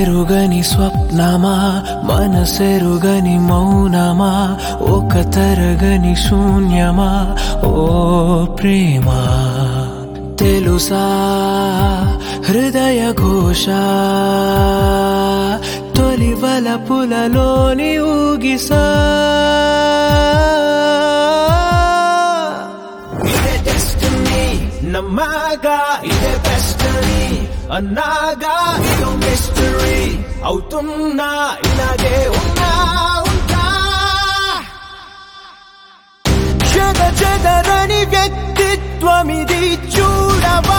ఊహెరుగని స్వప్నమా మనసెరుగని మౌనమా ఒక తరగని శూన్యమా ఓ ప్రేమ తెలుసా హృదయ ఘోష తొలి వలపులలోని ఊగిసా ఇదే destiny నమ్మాగా ఇదే destiny అన్నాగా ఇదో మిస్టరీ అవుతున్నా ఇలాగే ఉన్నా ఉంటా జగ జగరని వ్యక్తిత్వమిది చూడవా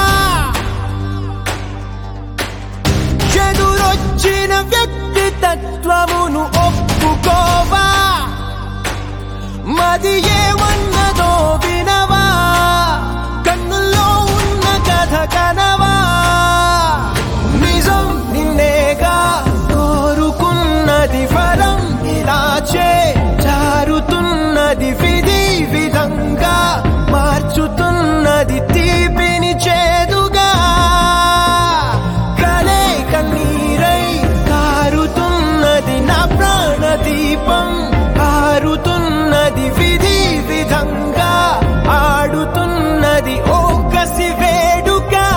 ఎదురొచ్చిన వ్యక్తి తత్వమును ఒప్పుకోవా మది ఏమన్నదో వినవా కన్నుల్లో ఉన్న కథ కనవా నిజం నిన్నేగా కోరుకున్నది ఫలం ఇలా చే జారుతున్నది విధి విధంగా మార్చుతున్నది తీపిని చేదుగా కలే కన్నీరై కారుతున్నది నా ప్రాణదీపం ఆరుతున్నది విధి విధంగా ఆడుతున్నది ఓ కసి వేడుగా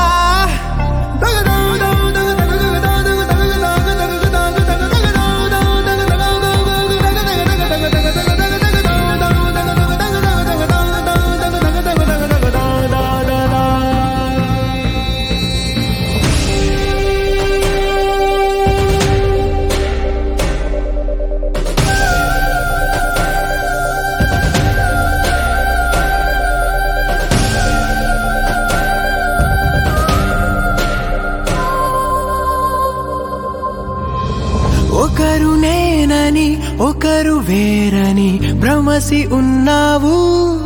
ఒకరు నేనని ఒకరు వేరని భ్రమసి ఉన్నావు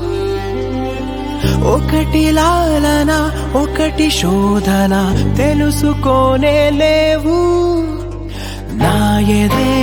ఒకటి లాలన ఒకటి శోధన తెలుసుకోనే లేవు నా ఎదే